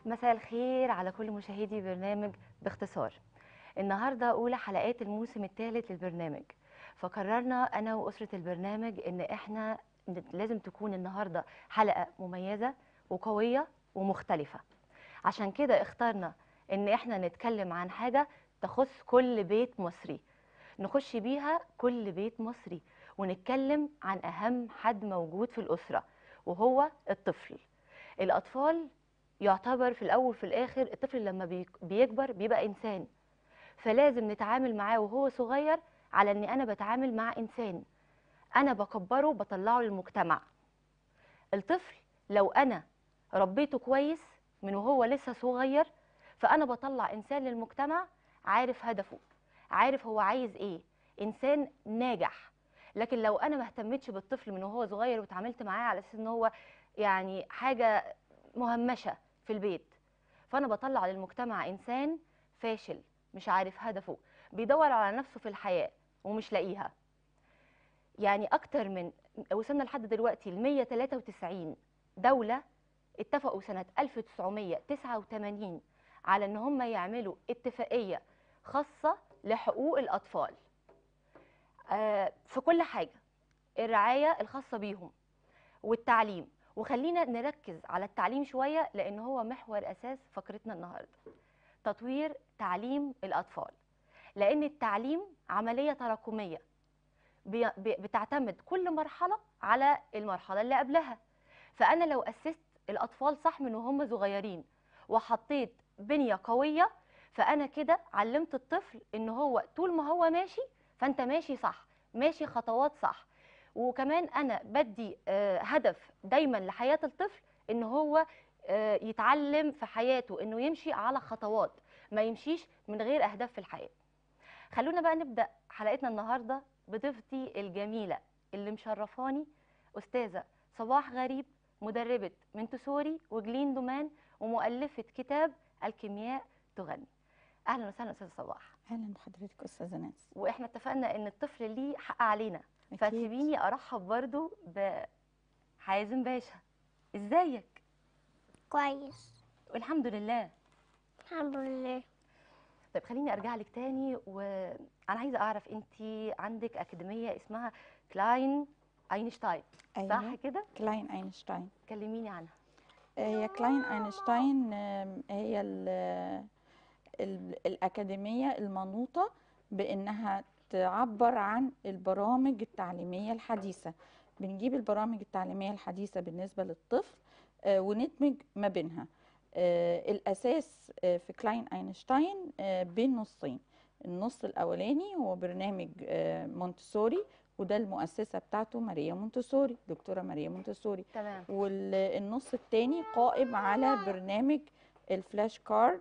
مساء الخير على كل مشاهدي برنامج باختصار النهارده اولى حلقات الموسم الثالث للبرنامج فقررنا انا واسره البرنامج ان احنا ن- لازم تكون النهارده حلقه مميزه وقويه ومختلفه عشان كده اخترنا ان احنا نتكلم عن حاجه تخص كل بيت مصري نخش بيها كل بيت مصري ونتكلم عن اهم حد موجود في الاسره وهو الطفل الاطفال يعتبر في الاول في الاخر الطفل لما بيك- بيكبر بيبقى انسان فلازم نتعامل معاه وهو صغير على ان انا بتعامل مع انسان انا بكبره بطلعه للمجتمع الطفل لو انا ربيته كويس من وهو لسه صغير فانا بطلع انسان للمجتمع عارف هدفه عارف هو عايز ايه انسان ناجح لكن لو انا ما اهتمتش بالطفل من وهو صغير واتعاملت معاه على اساس ان هو يعني حاجه مهمشه في البيت فانا بطلع للمجتمع انسان فاشل مش عارف هدفه بيدور على نفسه في الحياه ومش لاقيها يعني اكتر من وصلنا لحد دلوقتي ل 193 دوله اتفقوا سنه 1989 على ان هم يعملوا اتفاقيه خاصه لحقوق الاطفال آه، في كل حاجه الرعايه الخاصه بيهم والتعليم وخلينا نركز على التعليم شويه لان هو محور اساس فقرتنا النهارده تطوير تعليم الاطفال لان التعليم عمليه تراكميه بي- بي- بتعتمد كل مرحله على المرحله اللي قبلها فانا لو اسست الاطفال صح من وهم صغيرين وحطيت بنيه قويه فانا كده علمت الطفل ان هو طول ما هو ماشي فانت ماشي صح ماشي خطوات صح وكمان انا بدي آه، هدف دايما لحياه الطفل ان هو آه، يتعلم في حياته انه يمشي على خطوات ما يمشيش من غير اهداف في الحياه خلونا بقى نبدا حلقتنا النهارده بضيفتي الجميله اللي مشرفاني استاذه صباح غريب مدربه منتسوري وجلين دومان ومؤلفه كتاب الكيمياء تغني اهلا وسهلا استاذه صباح اهلا بحضرتك استاذه نانسي واحنا اتفقنا ان الطفل ليه حق علينا أكيد. فسيبيني ارحب برضو بحازم باشا ازيك كويس والحمد لله الحمد لله طيب خليني ارجع لك تاني وانا عايزه اعرف انت عندك اكاديميه اسمها كلاين اينشتاين صح كده كلاين اينشتاين كلميني عنها آه، هي كلاين اينشتاين آم، هي ال ال الأكاديمية المنوطة بأنها تعبر عن البرامج التعليمية الحديثة بنجيب البرامج التعليمية الحديثة بالنسبة للطفل آه، وندمج ما بينها آه، الأساس آه، في كلاين أينشتاين آه، بين نصين النص الأولاني هو برنامج آه، مونتسوري وده المؤسسة بتاعته ماريا مونتسوري دكتورة ماريا مونتسوري تمام والنص التاني قائم على برنامج الفلاش كارد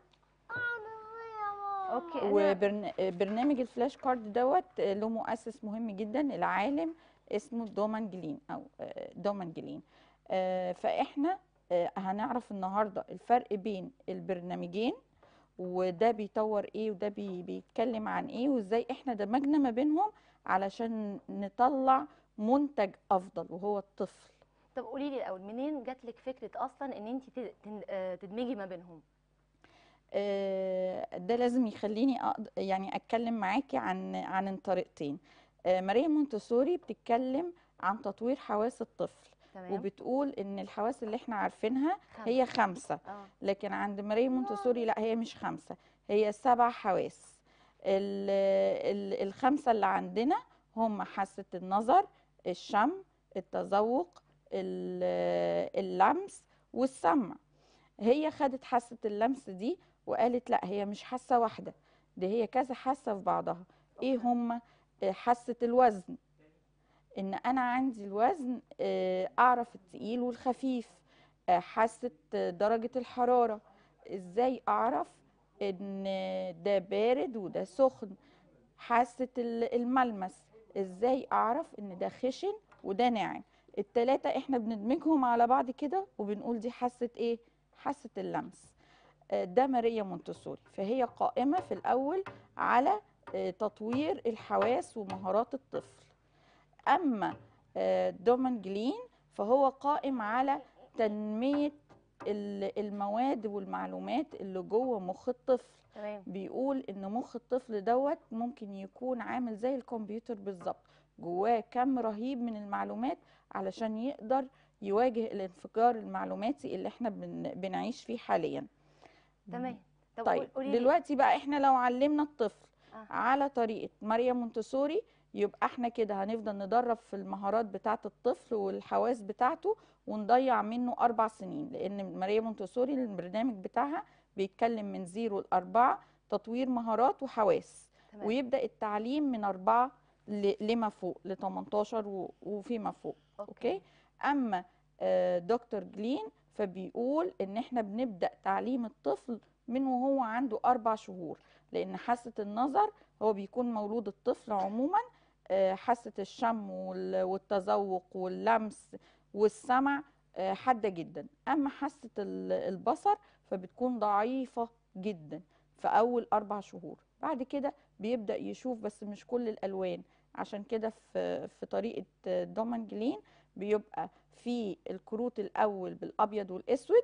اوكي أنا وبرنامج الفلاش كارد دوت له مؤسس مهم جدا العالم اسمه دومان جلين او آه، دومان جلين آه، فاحنا آه، هنعرف النهارده الفرق بين البرنامجين وده بيطور ايه وده بي بيتكلم عن ايه وازاي احنا دمجنا ما بينهم علشان نطلع منتج افضل وهو الطفل طب قولي لي الاول منين جات لك فكره اصلا ان انت تد- تن- آه، تدمجي ما بينهم آه، ده لازم يخليني أقد... يعني اتكلم معاكي عن عن الطريقتين آه، ماريا مونتسوري بتتكلم عن تطوير حواس الطفل تمام وبتقول ان الحواس اللي احنا عارفينها خمسة. هي خمسة اه لكن عند ماريا مونتسوري لا هي مش خمسة هي سبع حواس ال... ال... الخمسة اللي عندنا هم حاسة النظر الشم التذوق ال- اللمس والسمع هي خدت حاسة اللمس دي وقالت لا هي مش حاسة واحدة دي هي كذا حاسة في بعضها ايه هم حاسة الوزن ان انا عندي الوزن آه، اعرف التقيل والخفيف آه، حاسة درجة الحرارة ازاي اعرف ان ده بارد وده سخن حاسة ال- الملمس ازاي اعرف ان ده خشن وده ناعم التلاتة احنا بندمجهم على بعض كده وبنقول دي حاسة ايه حاسة اللمس آه، ده ماريا مونتسوري فهي قائمة في الأول على آه، تطوير الحواس ومهارات الطفل أما آه، دومان جلين فهو قائم على تنمية ال- المواد والمعلومات اللي جوه مخ الطفل تمام بيقول ان مخ الطفل دوت ممكن يكون عامل زي الكمبيوتر بالظبط جواه كم رهيب من المعلومات علشان يقدر يواجه الانفجار المعلوماتي اللي احنا بن بنعيش فيه حاليا تمام طب طيب قولي لي دلوقتي بقى احنا لو علمنا الطفل آه. على طريقة ماريا مونتسوري يبقى احنا كده هنفضل ندرب في المهارات بتاعة الطفل والحواس بتاعته ونضيع منه أربع سنين لأن ماريا مونتسوري البرنامج بتاعها بيتكلم من زيرو لأربعة تطوير مهارات وحواس تمام ويبدأ التعليم من أربعة ل- لما فوق ل 18 و- وفيما فوق أوكي أما آه، دكتور جلين فبيقول إن إحنا بنبدأ تعليم الطفل من وهو عنده أربع شهور لأن حاسة النظر هو بيكون مولود الطفل عموما آه، حاسة الشم وال- والتذوق واللمس والسمع آه، حادة جدا أما حاسة ال- البصر فبتكون ضعيفة جدا في أول أربع شهور بعد كده بيبدأ يشوف بس مش كل الألوان عشان كده في في طريقة دومان جلين بيبقى في الكروت الأول بالأبيض والأسود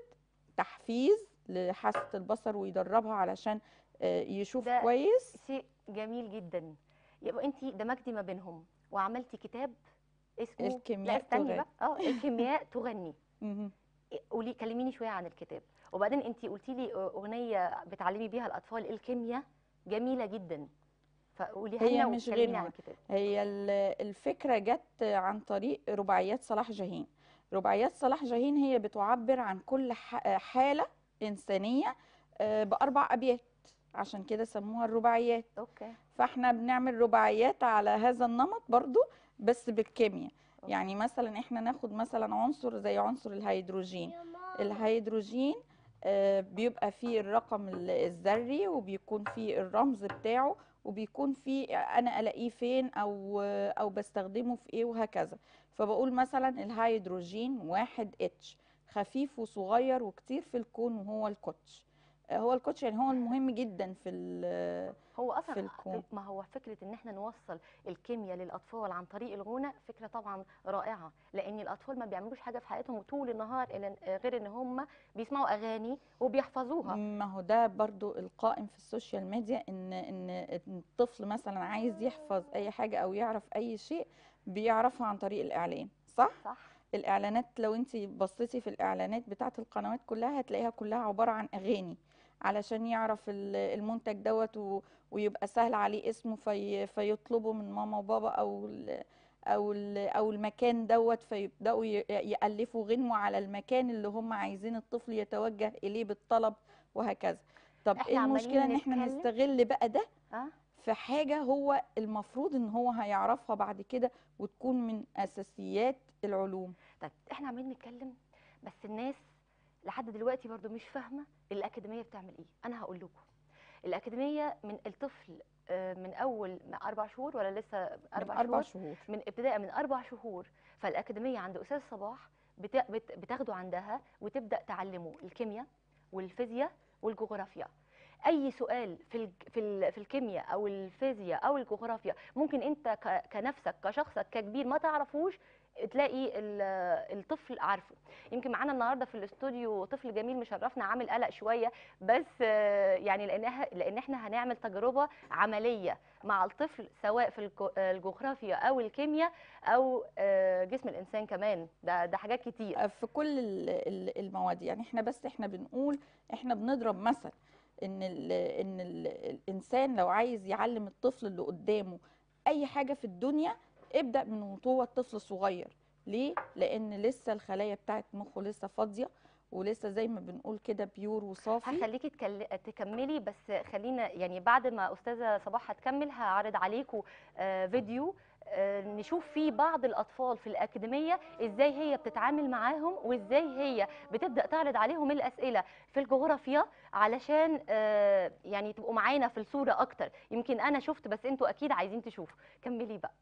تحفيز لحاسة البصر ويدربها علشان آه، يشوف ده كويس شيء جميل جدا يبقى انت دمجتي ما بينهم وعملتي كتاب اسمه الكيمياء لا استني تغني. بقى اه الكيمياء تغني مهم. قولي كلميني شويه عن الكتاب وبعدين انت قلتي لي اغنيه بتعلمي بيها الاطفال الكيمياء جميله جدا فقوليها هي لنا مش وكلميني غنوة. عن الكتاب هي ال- الفكرة جت عن طريق رباعيات صلاح جاهين رباعيات صلاح جاهين هي بتعبر عن كل ح- حالة إنسانية آه، بأربع أبيات عشان كده سموها الرباعيات اوكي فاحنا بنعمل رباعيات على هذا النمط برضو بس بالكيمياء أوكي. يعني مثلا احنا ناخد مثلا عنصر زي عنصر الهيدروجين الهيدروجين آه، بيبقى فيه الرقم ال- الذري وبيكون فيه الرمز بتاعه وبيكون فيه انا الاقيه فين او او بستخدمه في ايه وهكذا فبقول مثلا الهيدروجين واحد اتش خفيف وصغير وكتير في الكون وهو الكوتش آه، هو الكوتش يعني هو المهم جدا في ال- هو اصلا في الكون. ما هو فكره ان احنا نوصل الكيمياء للاطفال عن طريق الغنى فكره طبعا رائعه لان الاطفال ما بيعملوش حاجه في حياتهم طول النهار إلا غير ان هم بيسمعوا اغاني وبيحفظوها ما هو ده برضو القائم في السوشيال ميديا ان ان إن الطفل مثلا عايز يحفظ اي حاجه او يعرف اي شيء بيعرفها عن طريق الاعلان صح صح الاعلانات لو انت بصيتي في الاعلانات بتاعت القنوات كلها هتلاقيها كلها عباره عن اغاني علشان يعرف ال- المنتج دوت و- ويبقى سهل عليه اسمه في فيطلبه من ماما وبابا او ال او ال او المكان دوت فيبداوا ي- يالفوا غنوه على المكان اللي هم عايزين الطفل يتوجه اليه بالطلب وهكذا طب إحنا ايه عمالين المشكله ان احنا نتكلم. نستغل بقى ده اه في حاجة هو المفروض ان هو هيعرفها بعد كده وتكون من اساسيات العلوم طيب احنا عمالين نتكلم بس الناس لحد دلوقتي برضو مش فاهمه الاكاديميه بتعمل ايه انا هقول لكم الاكاديميه من الطفل آه، من اول ما اربع شهور ولا لسه من اربع, اربع شهور شهور من ابتداء من اربع شهور فالاكاديميه عند استاذ صباح بت- بت- بتاخده عندها وتبدا تعلمه الكيمياء والفيزياء والجغرافيا اي سؤال في الج- في ال- في الكيمياء او الفيزياء او الجغرافيا ممكن انت ك- كنفسك كشخصك ككبير ما تعرفوش تلاقي ال- الطفل عارفه يمكن معانا النهارده في الاستوديو طفل جميل مشرفنا عامل قلق شويه بس آه، يعني لانها لان احنا هنعمل تجربه عمليه مع الطفل سواء في الجو- الجغرافيا او الكيمياء او آه، جسم الانسان كمان ده ده حاجات كتير في كل ال- ال- المواد يعني احنا بس احنا بنقول احنا بنضرب مثل ان ال ان ال الانسان لو عايز يعلم الطفل اللي قدامه اي حاجة في الدنيا ابدأ من وهو الطفل صغير ليه لان لسه الخلايا بتاعت مخه لسه فاضية ولسه زي ما بنقول كده بيور وصافي هخليكي تكل... تكملي بس خلينا يعني بعد ما استاذه صباح هتكمل هعرض عليكم آه، فيديو آه، نشوف فيه بعض الاطفال في الاكاديميه ازاي هي بتتعامل معاهم وازاي هي بتبدا تعرض عليهم الاسئله في الجغرافيا علشان آه، يعني تبقوا معانا في الصوره اكتر يمكن انا شفت بس انتوا اكيد عايزين تشوفوا كملي بقى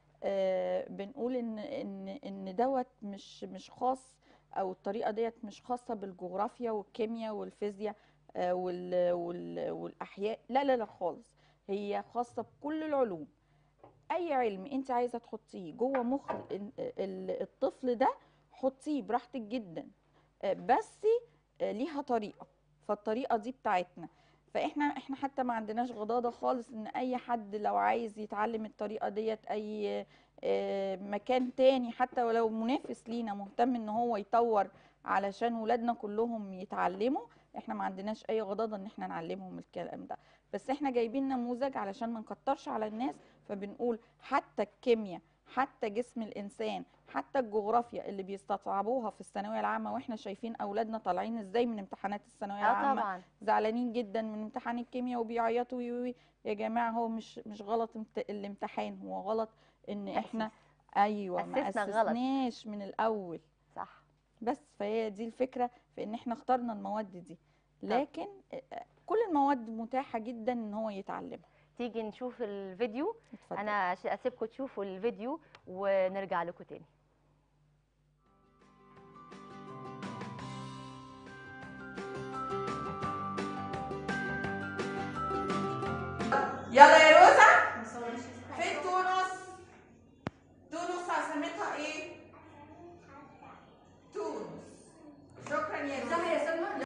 آه، بنقول ان ان ان دوت مش مش خاص او الطريقه ديت مش خاصه بالجغرافيا والكيمياء والفيزياء آه، وال وال والاحياء لا لا لا خالص هي خاصه بكل العلوم اي علم انت عايزه تحطيه جوه مخ ال- ال- الطفل ده حطيه براحتك جدا آه، بس آه، ليها طريقه فالطريقه دي بتاعتنا فاحنا احنا حتى ما عندناش غضاضه خالص ان اي حد لو عايز يتعلم الطريقه ديت اي آه، مكان تاني حتى ولو منافس لينا مهتم ان هو يطور علشان ولادنا كلهم يتعلموا احنا ما عندناش اي غضاضه ان احنا نعلمهم الكلام ده بس احنا جايبين نموذج علشان ما نكترش على الناس فبنقول حتى الكيمياء حتى جسم الانسان حتى الجغرافيا اللي بيستصعبوها في الثانويه العامه واحنا شايفين اولادنا طالعين ازاي من امتحانات الثانويه اه العامه طبعا زعلانين جدا من امتحان الكيمياء وبيعيطوا وي وي يا جماعه هو مش مش غلط امت- الامتحان هو غلط ان احنا تأسيس. ايوه ما أسسنا غلط. اسسناش من الاول صح بس فهي دي الفكره في ان احنا اخترنا المواد دي لكن آه، كل المواد متاحه جدا ان هو يتعلمها تيجي نشوف الفيديو اتفضل انا ش- اسيبكم تشوفوا الفيديو ونرجع لكم تاني يلا يا روزا فين تونس تونس عاصمتها ايه تونس شكرا يا روزا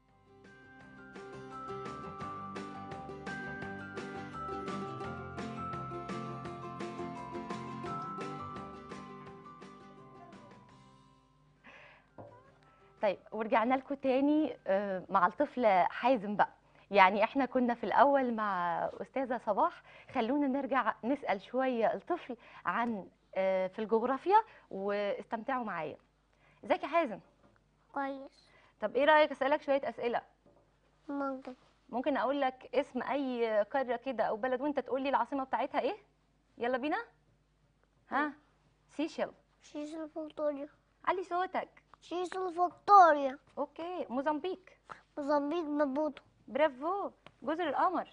طيب ورجعنا لكم تاني آه، مع الطفل حازم بقى يعني احنا كنا في الاول مع استاذه صباح خلونا نرجع نسال شويه الطفل عن آه، في الجغرافيا واستمتعوا معايا ازيك يا حازم كويس طب ايه رايك اسالك شويه اسئله ممكن ممكن اقول لك اسم اي قاره كده او بلد وانت تقول لي العاصمه بتاعتها ايه يلا بينا ها سيشل شيش فيكتوريا علي صوتك شيش فيكتوريا اوكي موزمبيق موزمبيق مابوتو برافو جزر القمر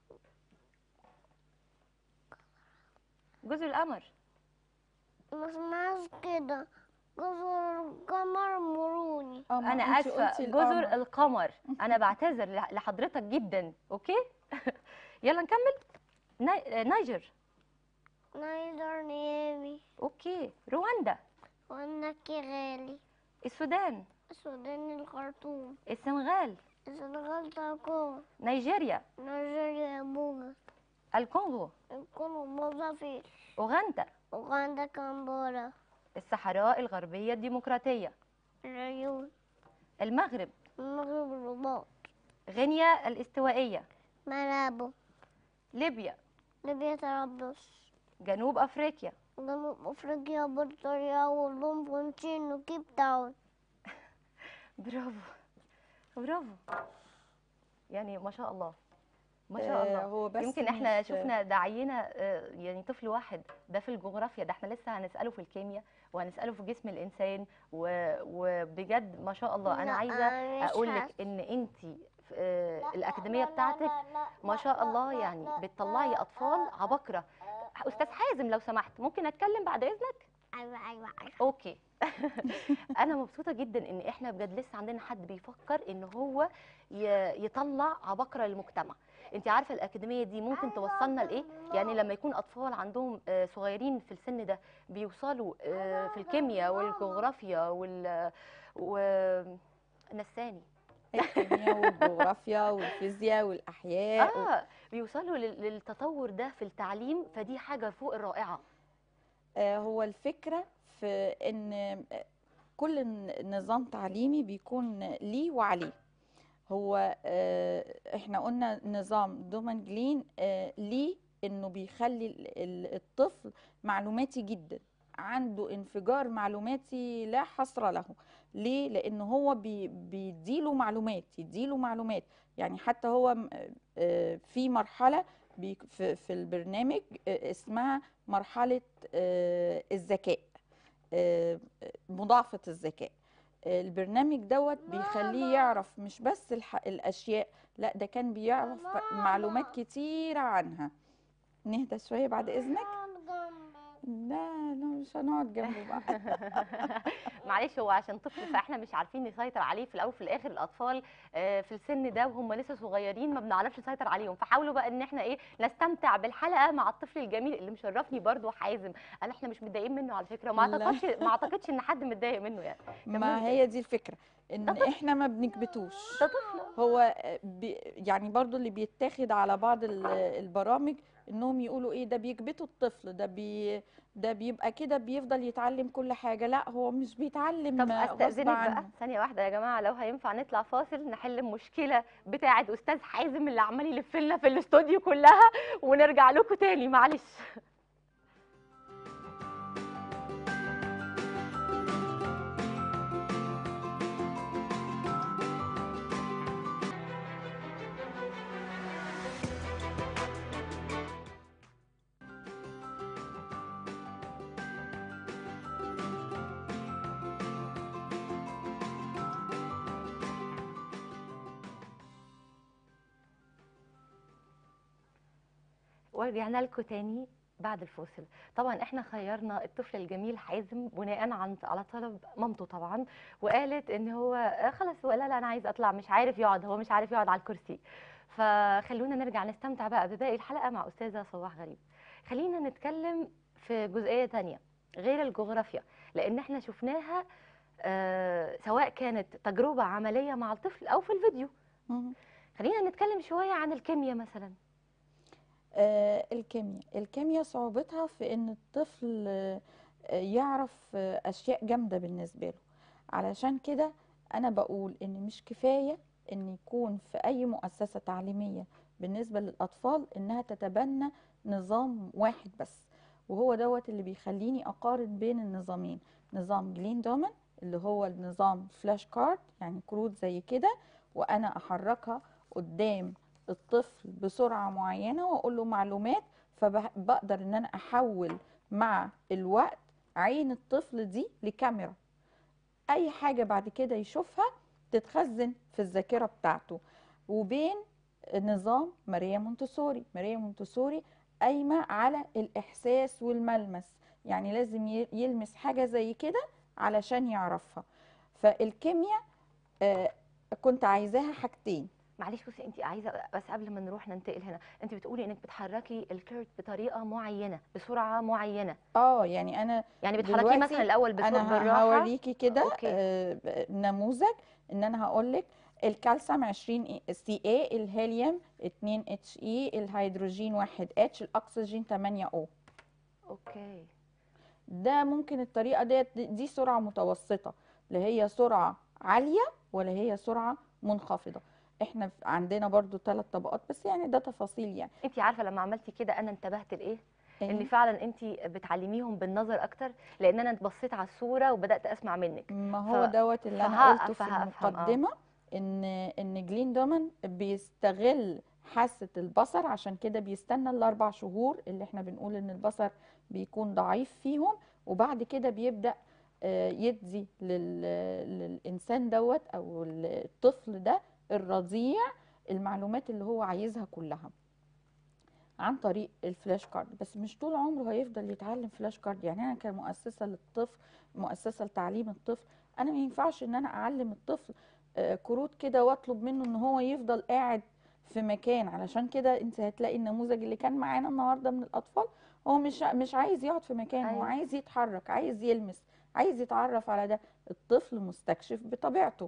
جزر القمر ما اسمهاش كده جزر القمر مروني اه ما انا انتي اسفه قلتي جزر القمر. القمر انا بعتذر لح- لحضرتك جدا اوكي يلا نكمل ني- نيجر نايدر نيامي اوكي رواندا وانا كيغالي السودان السودان الخرطوم السنغال السنغال تاكون نيجيريا نيجيريا بوغا الكونغو الكونغو موزافيق اوغندا اوغندا كامبورا الصحراء الغربيه الديمقراطيه العيون المغرب المغرب الرباط غينيا الاستوائيه ملابو ليبيا ليبيا طرابلس جنوب افريقيا جنوب افريقيا بريطانيا والبونفونتين وكيب تاون برافو برافو يعني ما شاء الله ما شاء آه، الله هو بس يمكن احنا مش- شفنا دعينا آه، يعني طفل واحد ده في الجغرافيا ده احنا لسه هنساله في الكيمياء وهنساله في جسم الانسان و- وبجد ما شاء الله انا لا، عايزه أنا مش اقول لك حاسة. ان انت الاكاديميه بتاعتك ما شاء الله يعني بتطلعي اطفال عباقره استاذ حازم لو سمحت ممكن اتكلم بعد اذنك ايوه ايوه ايوه اوكي انا مبسوطه جدا ان احنا بجد لسه عندنا حد بيفكر ان هو ي- يطلع عباقره للمجتمع انت عارفه الاكاديميه دي ممكن توصلنا لايه يعني لما يكون اطفال عندهم آه، صغيرين في السن ده بيوصلوا آه، في الكيمياء والجغرافيا وال ونساني الكيمياء والجغرافيا والفيزياء والاحياء و- اه بيوصلوا لل- للتطور ده في التعليم فدي حاجه فوق الرائعه آه، هو الفكرة في إن آه، كل ن- نظام تعليمي بيكون ليه وعليه هو آه، احنا قلنا نظام دومان جلين آه، ليه انه بيخلي ال- ال- الطفل معلوماتي جدا عنده انفجار معلوماتي لا حصر له ليه لان هو بي بيديله معلومات يديله معلومات يعني حتى هو م- آه، في مرحلة بي- في في البرنامج آه، اسمها مرحلة آه، الذكاء آه، مضاعفة الذكاء البرنامج دوت بيخليه يعرف مش بس الح- الأشياء لا ده كان بيعرف معلومات كتيرة عنها نهدى شوية بعد إذنك لا لا مش هنقعد جنبه بقى معلش هو عشان طفل فاحنا مش عارفين نسيطر عليه في الاول وفي الاخر الاطفال آه، في السن ده وهم لسه صغيرين ما بنعرفش نسيطر عليهم فحاولوا بقى ان احنا ايه نستمتع بالحلقه مع الطفل الجميل اللي مشرفني برضو حازم قال احنا مش متضايقين منه على فكره وما لا. اعتقدش ما اعتقدش ان حد متضايق منه يعني ما ممكن. هي دي الفكره ده ان طفل. احنا ما بنكبتوش ده طفل هو بي يعني برضو اللي بيتاخد على بعض ال- البرامج انهم يقولوا ايه ده بيكبتوا الطفل ده بي ده بيبقى كده بيفضل يتعلم كل حاجه لا هو مش بيتعلم طب غصب استاذنك بقى عنه ثانيه واحده يا جماعه لو هينفع نطلع فاصل نحل المشكله بتاعه استاذ حازم اللي عمال يلف لنا في الاستوديو كلها ونرجع لكم تاني معلش ورجعنا لكم تاني بعد الفاصل طبعا احنا خيرنا الطفل الجميل حازم بناء عن على طلب مامته طبعا وقالت ان هو آه، خلاص هو لا لا انا عايز اطلع مش عارف يقعد هو مش عارف يقعد على الكرسي فخلونا نرجع نستمتع بقى بباقي الحلقه مع استاذه صباح غريب خلينا نتكلم في جزئيه تانية غير الجغرافيا لان احنا شفناها آه، سواء كانت تجربه عمليه مع الطفل او في الفيديو مم. خلينا نتكلم شويه عن الكيمياء مثلا آه الكيمياء الكيمياء صعوبتها في ان الطفل آه، يعرف آه، اشياء جامده بالنسبه له علشان كده انا بقول ان مش كفايه ان يكون في اي مؤسسه تعليميه بالنسبه للاطفال انها تتبنى نظام واحد بس وهو دوت اللي بيخليني اقارن بين النظامين نظام جلين دومن اللي هو النظام فلاش كارد يعني كروت زي كده وانا احركها قدام الطفل بسرعه معينه واقول له معلومات فبقدر ان انا احول مع الوقت عين الطفل دي لكاميرا اي حاجه بعد كده يشوفها تتخزن في الذاكره بتاعته وبين نظام ماريا مونتسوري ماريا مونتسوري قايمه على الاحساس والملمس يعني لازم ي- يلمس حاجه زي كده علشان يعرفها فالكيمياء آه، كنت عايزاها حاجتين معلش بصي انت عايزه بس قبل ما نروح ننتقل هنا انت بتقولي انك بتحركي الكيرت بطريقه معينه بسرعه معينه اه يعني انا يعني بتحركيه دلوقتي مثلا الاول بسرعه انا ه- بالراحه هوريكي كده أوكي. آه، ب- نموذج ان انا هقول لك الكالسيوم 20 سي اي الهيليوم 2 اتش اي الهيدروجين 1 اتش الاكسجين 8 او اوكي ده ممكن الطريقه ديت دي دي سرعه متوسطه لا هي سرعه عاليه ولا هي سرعه منخفضه احنا ف- عندنا برضو ثلاث طبقات بس يعني ده تفاصيل يعني انت عارفه لما عملتي كده انا انتبهت لايه ان إيه؟ فعلا انت بتعلميهم بالنظر اكتر لان انا بصيت على الصوره وبدات اسمع منك ما هو ف- دوت اللي انا فها- قلته في فهفهم، آه. المقدمه ان ان جلين دومن بيستغل حاسه البصر عشان كده بيستنى الاربع شهور اللي احنا بنقول ان البصر بيكون ضعيف فيهم وبعد كده بيبدا آه، يدي لل- للانسان دوت او الطفل ده الرضيع المعلومات اللي هو عايزها كلها عن طريق الفلاش كارد بس مش طول عمره هيفضل يتعلم فلاش كارد يعني انا كمؤسسه للطفل مؤسسه لتعليم الطفل انا ما ينفعش ان انا اعلم الطفل آه، كروت كده واطلب منه ان هو يفضل قاعد في مكان علشان كده انت هتلاقي النموذج اللي كان معانا النهارده من الاطفال هو مش مش عايز يقعد في مكان هو أيوة. عايز يتحرك عايز يلمس عايز يتعرف على ده الطفل مستكشف بطبيعته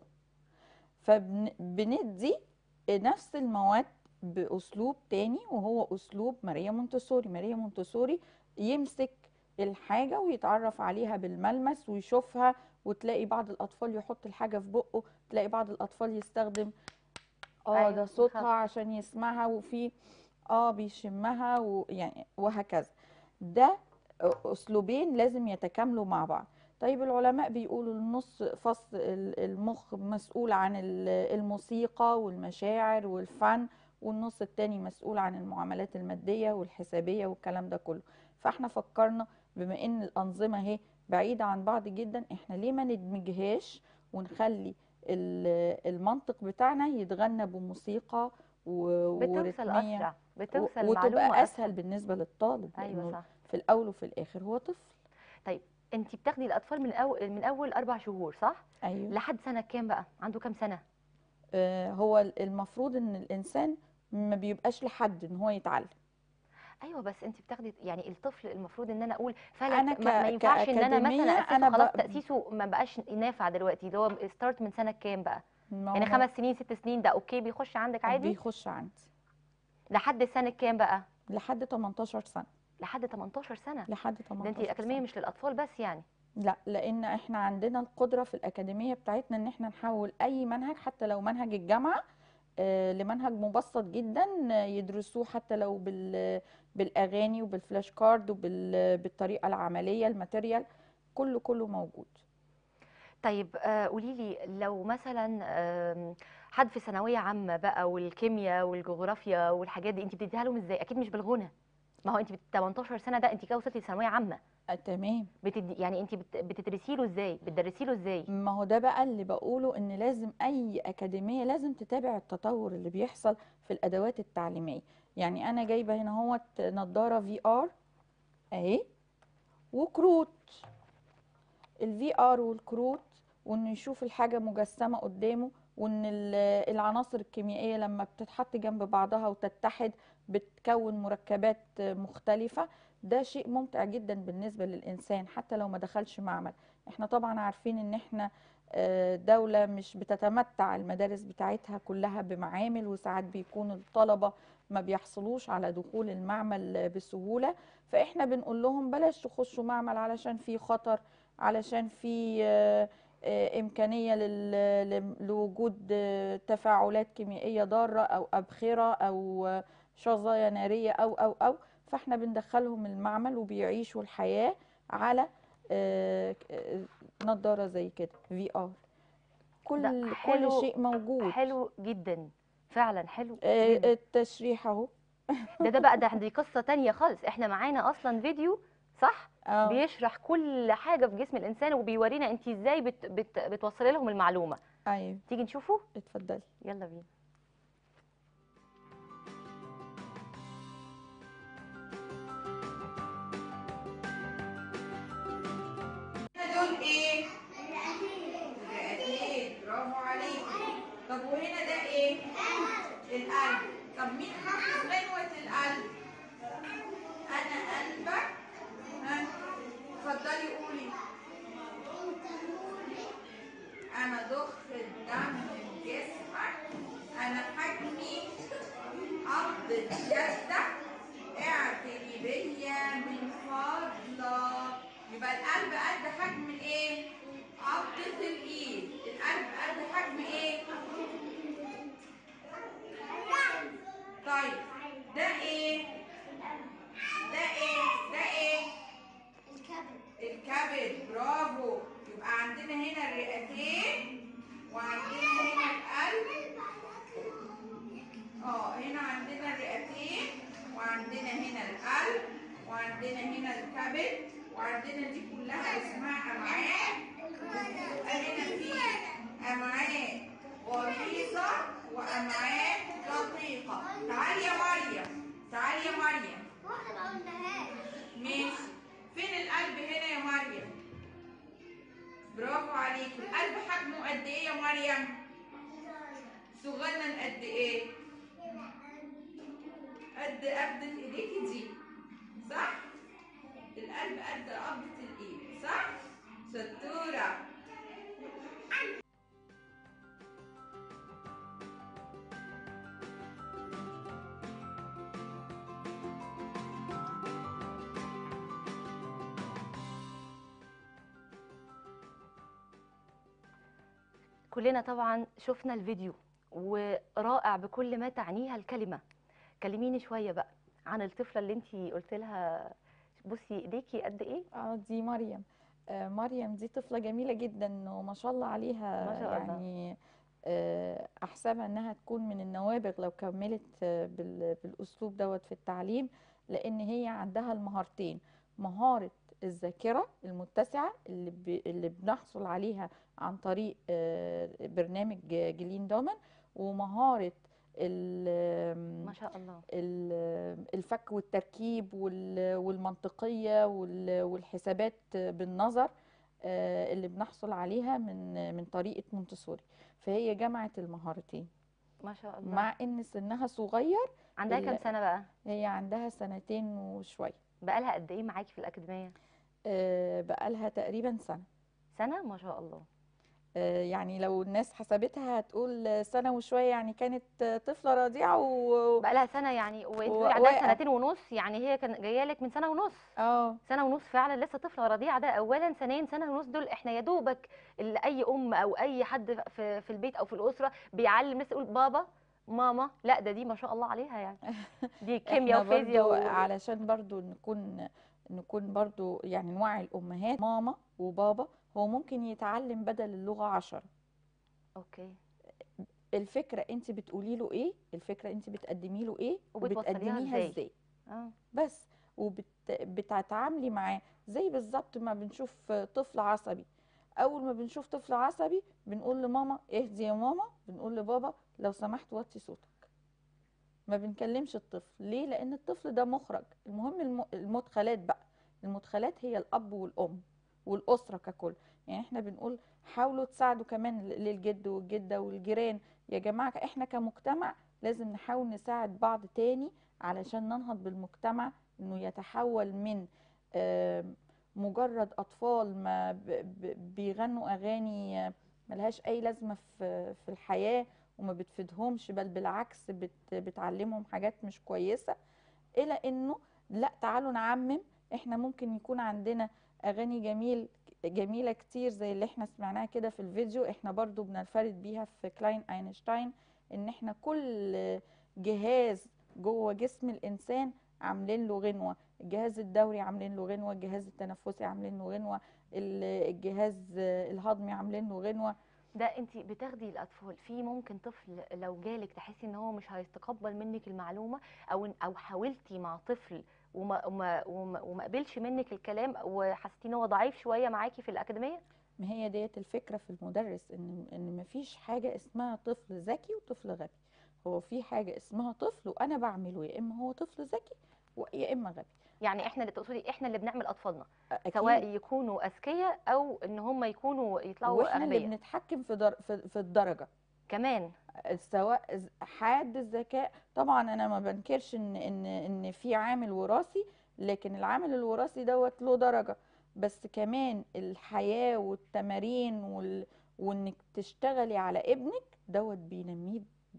فبندي نفس المواد باسلوب تاني وهو اسلوب ماريا مونتسوري ماريا مونتسوري يمسك الحاجه ويتعرف عليها بالملمس ويشوفها وتلاقي بعض الاطفال يحط الحاجه في بقه تلاقي بعض الاطفال يستخدم اه أيوة، ده صوتها بالظبط. عشان يسمعها وفي اه بيشمها ويعني وهكذا ده اسلوبين لازم يتكاملوا مع بعض طيب العلماء بيقولوا النص فص ال- المخ مسؤول عن ال- الموسيقى والمشاعر والفن والنص التاني مسؤول عن المعاملات المادية والحسابية والكلام ده كله فاحنا فكرنا بما ان الأنظمة اهي بعيدة عن بعض جدا احنا ليه ما ندمجهاش ونخلي ال- المنطق بتاعنا يتغنى بموسيقى و- بتوصل ورتمية اسرع و- بتوصل وتبقى معلومه اسهل بالنسبة للطالب ايوه لأنه صح في في الاول وفي الاخر هو طفل انت بتاخدي الاطفال من اول من اول اربع شهور صح ايوه لحد سنه كام بقى عنده كام سنه آه هو المفروض ان الانسان ما بيبقاش لحد ان هو يتعلم ايوه بس انت بتاخدي يعني الطفل المفروض ان انا اقول فلك أنا ما, ما ك- ينفعش ان انا كأكاديمية مثلا اسسه أنا خلاص ب- تاسيسه ما بقاش نافع دلوقتي اللي هو ستارت من سنه كام بقى ما يعني هو خمس سنين ست سنين ده اوكي بيخش عندك عادي بيخش عندي لحد سنه كام بقى لحد 18 سنه لحد 18 سنه لحد ده 18 انت الاكاديميه سنة. مش للاطفال بس يعني لا لان احنا عندنا القدره في الاكاديميه بتاعتنا ان احنا نحول اي منهج حتى لو منهج الجامعه آه، لمنهج مبسط جدا آه، يدرسوه حتى لو بال بالاغاني وبالفلاش كارد وبالطريقه العمليه الماتيريال كله كله موجود طيب آه قولي لي لو مثلا آم، حد في ثانويه عامه بقى والكيمياء والجغرافيا والحاجات دي انت بتديها لهم ازاي اكيد مش بالغنى ما هو انت بت- 18 سنه ده انت كده وصلتي لثانويه عامه آه، تمام بتدي يعني انت بت- بتدرسي له ازاي بتدرسي له ازاي ما هو ده بقى اللي بقوله ان لازم اي اكاديميه لازم تتابع التطور اللي بيحصل في الادوات التعليميه يعني انا جايبه هنا اهوت نضاره في ار اهي وكروت الفي ار والكروت وانه يشوف الحاجه مجسمه قدامه وان ال- العناصر الكيميائيه لما بتتحط جنب بعضها وتتحد بتكون مركبات مختلفه ده شيء ممتع جدا بالنسبه للانسان حتى لو ما دخلش معمل احنا طبعا عارفين ان احنا آه، دولة مش بتتمتع المدارس بتاعتها كلها بمعامل وساعات بيكون الطلبة ما بيحصلوش على دخول المعمل بسهولة فاحنا بنقول لهم بلاش تخشوا معمل علشان في خطر علشان في آه، آه، إمكانية لل- لم- لوجود آه، تفاعلات كيميائية ضارة أو أبخرة أو آه، شظايا نارية أو أو أو فاحنا بندخلهم المعمل وبيعيشوا الحياة على آه، آه، نضارة زي كده في ار كل كل حلو- شيء موجود حلو جدا فعلا حلو آه، جدا. التشريح اهو ده ده بقى ده دي قصه تانية خالص احنا معانا اصلا فيديو صح اه بيشرح كل حاجه في جسم الانسان وبيورينا انت ازاي بت بت بتوصلي لهم المعلومه ايوه تيجي نشوفه اتفضلي يلا بينا هنا دول ايه؟ الرئتين برافو عليكي طب وهنا ده ايه؟ القلب طب مين حافظ غنوة القلب؟ أنا قلبك ها اتفضلي قولي أنا ضخ الدم في جسمك أنا حجمي قبضة جدك اعتني بيا من فضلك يبقى القلب قد حجم الايه؟ قبضة الايد القلب قد حجم ايه؟ طيب ده ايه؟ ده ايه؟ ده ايه؟ الكبد برافو يبقى عندنا هنا الرئتين وعندنا هنا القلب اه هنا عندنا الرئتين وعندنا هنا القلب وعندنا هنا الكبد وعندنا دي كلها اسمها امعاء ويبقى هنا في امعاء غليظه وامعاء دقيقه تعالي يا مريم تعالي يا مريم ماشي فين القلب هنا يا مريم برافو عليكي القلب حجمه قد ايه يا مريم صغنن قد ايه قد قبضة ايديكي دي صح القلب قد قبضة الايد صح شطورة كلنا طبعا شفنا الفيديو ورائع بكل ما تعنيها الكلمه كلميني شويه بقى عن الطفله اللي انت قلت لها بصي ايديكي قد ايه اه دي مريم آه مريم دي طفلة جميلة جدا وما شاء الله عليها ما شاء الله. يعني آه أحسبها إنها تكون من النوابغ لو كملت آه بال- بالأسلوب دوت في التعليم لأن هي عندها المهارتين مهارة الذاكرة المتسعة اللي, ب... اللي بنحصل عليها عن طريق آه برنامج جلين دومن ومهارة ال- ما شاء الله ال- الفك والتركيب وال- والمنطقية وال- والحسابات بالنظر آه، اللي بنحصل عليها من من طريقة مونتسوري فهي جمعت المهارتين ما شاء الله مع ان سنها صغير عندها كام ال- سنه بقى هي عندها سنتين وشوية بقالها قد ايه معاكي في الاكاديميه آه، بقالها تقريبا سنة سنه ما شاء الله آه، يعني لو الناس حسبتها هتقول سنة وشوية يعني كانت آه، طفلة رضيعة و بقالها سنه يعني وانت و- بتقولي عندها واقع. سنتين ونص يعني هي كان جايه لك من سنه ونص اه سنه ونص فعلا لسه طفله رضيعه ده اولا ثانيا سنه ونص دول احنا يا دوبك اللي اي ام او اي حد في في البيت او في الاسره بيعلم لسه يقول بابا ماما لا ده دي ما شاء الله عليها يعني دي كيمياء احنا وفيزياء برضو و... علشان برضو نكون نكون برضو يعني نوعي الأمهات ماما وبابا هو ممكن يتعلم بدل اللغة عشرة اوكي الفكرة انت بتقولي له ايه الفكرة انت بتقدمي له ايه وبتوصليها وبتقدميها إزاي؟ ازاي اه بس وبتتعاملي معاه زي بالظبط ما بنشوف طفل عصبي اول ما بنشوف طفل عصبي بنقول لماما اهدي يا ماما بنقول لبابا لو سمحت وطي صوتك ما بنكلمش الطفل ليه لان الطفل ده مخرج المهم الم- المدخلات بقى المدخلات هي الاب والام والاسره ككل يعني احنا بنقول حاولوا تساعدوا كمان ل- للجد والجده والجيران يا جماعه احنا كمجتمع لازم نحاول نساعد بعض تاني علشان ننهض بالمجتمع انه يتحول من آم، مجرد اطفال ما ب- ب- بيغنوا اغاني آه، ملهاش اي لازمه في في الحياه وما بتفيدهمش بل بالعكس بت بتعلمهم حاجات مش كويسه الى انه لا تعالوا نعمم احنا ممكن يكون عندنا اغاني جميل جميله كتير زي اللي احنا سمعناها كده في الفيديو احنا برضو بننفرد بيها في كلاين اينشتاين ان احنا كل جهاز جوه جسم الانسان عاملين له غنوه الجهاز الدوري عاملين له غنوه الجهاز التنفسي عاملين له غنوه ال- الجهاز الهضمي عاملين له غنوه ده انت بتاخدي الاطفال في ممكن طفل لو جالك تحسي ان هو مش هيتقبل منك المعلومه او إن- او حاولتي مع طفل وما وما وما, وما قبلش منك الكلام وحسيتي ان هو ضعيف شويه معاكي في الاكاديميه ما هي ديت الفكرة في المدرس ان ان مفيش حاجة اسمها طفل ذكي وطفل غبي هو في حاجة اسمها طفل وانا بعمله يا اما هو طفل ذكي ويا اما غبي يعني احنا اللي تقصدي احنا اللي بنعمل اطفالنا أكيد. سواء يكونوا اذكياء او ان هم يكونوا يطلعوا واحنا اللي اغبياء بنتحكم في در... في, في الدرجة كمان سواء ز- حاد الذكاء طبعا انا ما بنكرش ان ان ان في عامل وراثي لكن العامل الوراثي دوت له درجة بس كمان الحياة والتمارين وال... وانك تشتغلي على ابنك دوت بينميه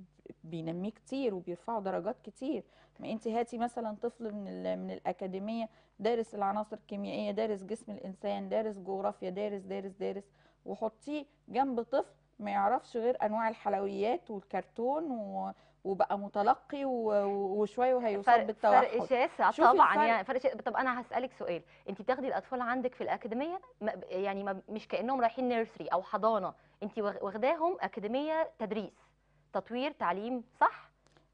بينميه كتير وبيرفعوا درجات كتير ما انت هاتي مثلا طفل من ال... من الاكاديميه دارس العناصر الكيميائيه دارس جسم الانسان دارس جغرافيا دارس دارس دارس وحطيه جنب طفل ما يعرفش غير انواع الحلويات والكرتون و... وبقى متلقي و... وشويه وهيصاب فرق, بالتوحد فرق شاسع شوفي طبعا الفرق. يعني فرق شاسع. طب انا هسالك سؤال انت بتاخدي الاطفال عندك في الاكاديميه ما- يعني ما مش كانهم رايحين نيرسري او حضانه انت واخ- واخداهم اكاديميه تدريس تطوير تعليم صح